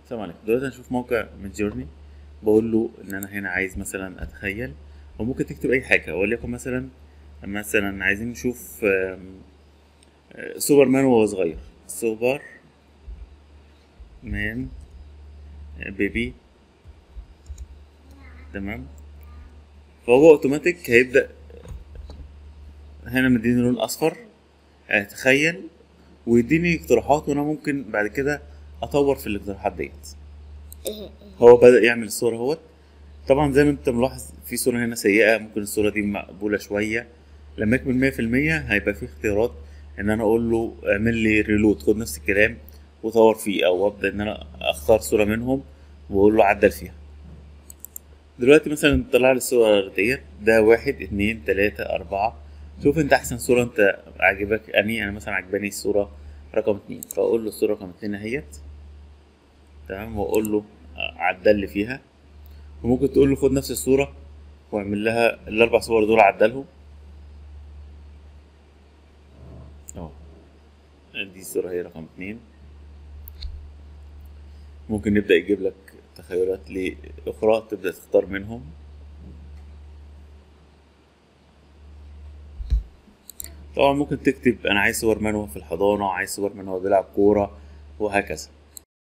السلام عليكم دلوقتي هنشوف موقع من جورني بقول له ان انا هنا عايز مثلا اتخيل وممكن تكتب اي حاجه وليكن مثلا مثلا عايزين نشوف آم، آه، سوبر مان وهو صغير سوبر مان آه، بيبي تمام فهو اوتوماتيك هيبدا هنا مديني لون اصفر اتخيل ويديني اقتراحات وانا ممكن بعد كده اطور في الاقتراحات ديت هو بدأ يعمل الصورة اهوت طبعا زي ما انت ملاحظ في صورة هنا سيئة ممكن الصورة دي مقبولة شوية لما يكمل مية في المية هيبقى في اختيارات ان انا اقول له اعمل لي ريلود خد نفس الكلام وطور فيه او ابدا ان انا اختار صورة منهم واقول له عدل فيها دلوقتي مثلا طلع لي الصور ديت ده واحد اتنين تلاتة اربعة شوف انت احسن صورة انت عجبك اني انا مثلا عجباني الصورة رقم اتنين فاقول له الصورة رقم اتنين اهيت تمام واقول له عدل لي فيها وممكن تقول له خد نفس الصورة واعمل لها الاربع صور دول عدلهم اهو دي الصورة هي رقم اتنين ممكن نبدأ يجيب لك تخيلات لأخرى تبدأ تختار منهم طبعا ممكن تكتب أنا عايز سوبر مان وهو في الحضانة عايز سوبر مان وهو بيلعب كورة وهكذا